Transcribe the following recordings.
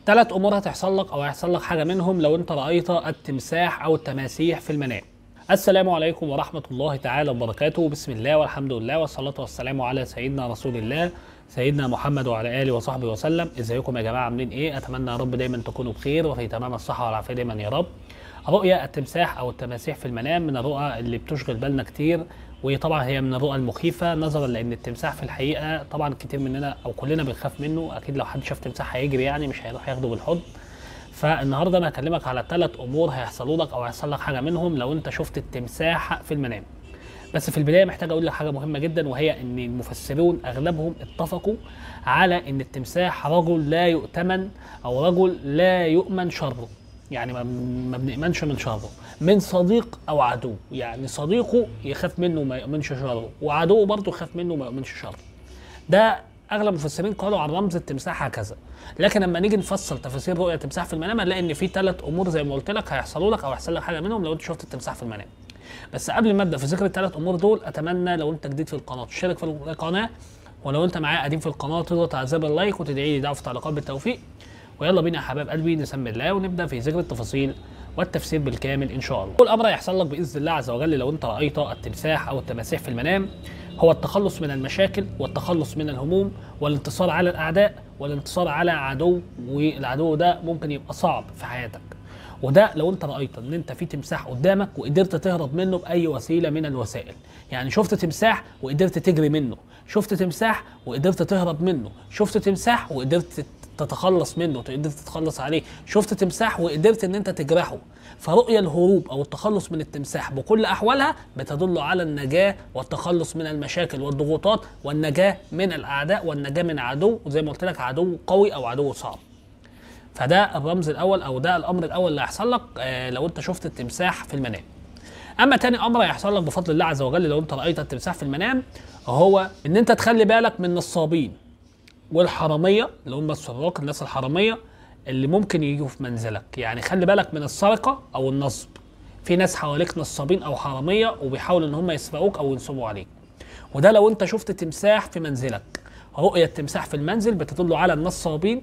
ثلاث امور هتحصل لك او هيحصل لك حاجه منهم لو انت رايت التمساح او التماسيح في المنام السلام عليكم ورحمه الله تعالى وبركاته بسم الله والحمد لله والصلاه والسلام على سيدنا رسول الله سيدنا محمد وعلى اله وصحبه وسلم ازيكم يا جماعه عاملين ايه اتمنى يا رب دايما تكونوا بخير وفي تمام الصحه والعافيه دايما يا رب رؤيا التمساح او التماسيح في المنام من الرؤى اللي بتشغل بالنا كتير وطبعا هي من الرؤى المخيفه نظرا لان التمساح في الحقيقه طبعا كتير مننا او كلنا بنخاف منه اكيد لو حد شاف تمساح هيجري يعني مش هيروح ياخده بالحضن فالنهارده انا هكلمك على ثلاث امور هيحصلوا لك او هيحصل لك حاجه منهم لو انت شفت التمساح في المنام بس في البدايه محتاج اقول لك حاجه مهمه جدا وهي ان المفسرون اغلبهم اتفقوا على ان التمساح رجل لا يؤتمن او رجل لا يؤمن شره يعني ما ما بنأمنش من شره من صديق او عدو يعني صديقه يخاف منه ما يؤمنش شره وعدوه برضه يخاف منه ما يؤمنش شره ده اغلب المفسرين قالوا عن رمز التمساح هكذا لكن لما نيجي نفسر تفاسير رؤيه التمساح في المنام هنلاقي ان في ثلاث امور زي ما قلت لك هيحصلوا لك او هيحصل لك حاجه منهم لو انت شفت التمساح في المنام بس قبل ما ابدا في ذكر الثلاث امور دول اتمنى لو انت جديد في القناه تشترك في القناه ولو انت معايا قديم في القناه تضغط على زر اللايك وتدعي لي دعوه في التعليقات بالتوفيق ويلا بينا يا حبايب قلبي نسمي الله ونبدا في ذكر التفاصيل والتفسير بالكامل ان شاء الله. اول امر هيحصل لك باذن الله عز وجل لو انت رايت التمساح او التماسيح في المنام هو التخلص من المشاكل والتخلص من الهموم والانتصار على الاعداء والانتصار على عدو والعدو ده ممكن يبقى صعب في حياتك. وده لو انت رايت ان انت في تمساح قدامك وقدرت تهرب منه باي وسيله من الوسائل يعني شفت تمساح وقدرت تجري منه شفت تمساح وقدرت تهرب منه شفت تمساح وقدرت تتخلص منه قدرت تتخلص عليه شفت تمساح وقدرت ان انت تجرحه فرؤيا الهروب او التخلص من التمساح بكل احوالها بتدل على النجاه والتخلص من المشاكل والضغوطات والنجاه من الاعداء والنجاه من عدو وزي ما قلت لك عدو قوي او عدو صعب فده الرمز الاول او ده الامر الاول اللي هيحصل لك آه لو انت شفت التمساح في المنام اما تاني امر هيحصل لك بفضل الله عز وجل لو انت رايت التمساح في المنام هو ان انت تخلي بالك من النصابين والحراميه اللي هم السراق الناس الحراميه اللي ممكن يجوا في منزلك يعني خلي بالك من السرقه او النصب في ناس حواليك نصابين او حراميه وبيحاولوا ان هم يسرقوك او ينصبوا عليك وده لو انت شفت تمساح في منزلك رؤية التمساح في المنزل بتدل على النصابين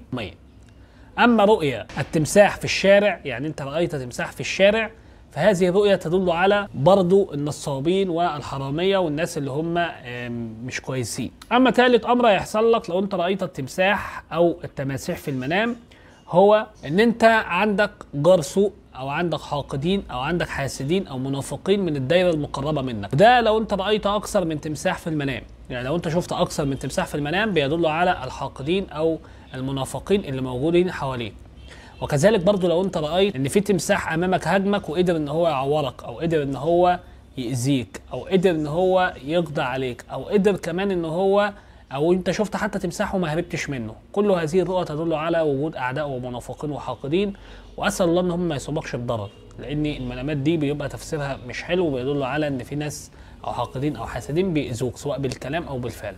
اما رؤية التمساح في الشارع يعني انت رأيت تمساح في الشارع فهذه الرؤية تدل على برضو النصابين والحرامية والناس اللي هم مش كويسين أما ثالث أمر هيحصل لك لو أنت رأيت التمساح أو التماسيح في المنام هو ان انت عندك جار سوء او عندك حاقدين او عندك حاسدين او منافقين من الدايره المقربه منك ده لو انت رايت اكثر من تمساح في المنام يعني لو انت شفت اكثر من تمساح في المنام بيدل على الحاقدين او المنافقين اللي موجودين حواليك وكذلك برضو لو انت رايت ان في تمساح امامك هاجمك وقدر ان هو يعورك او قدر ان هو يأذيك او قدر ان هو يقضي عليك او قدر كمان ان هو او انت شفت حتى تمساح وما هربتش منه كل هذه الرؤى تدل على وجود اعداء ومنافقين وحاقدين واسال الله ان هم ما يصيبكش بضرر لان المنامات دي بيبقى تفسيرها مش حلو وبيدل على ان في ناس او حاقدين او حاسدين بيأذوك سواء بالكلام او بالفعل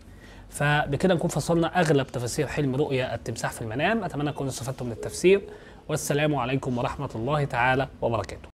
فبكده نكون فصلنا اغلب تفاسير حلم رؤيا التمساح في المنام اتمنى تكونوا استفدتم من التفسير والسلام عليكم ورحمه الله تعالى وبركاته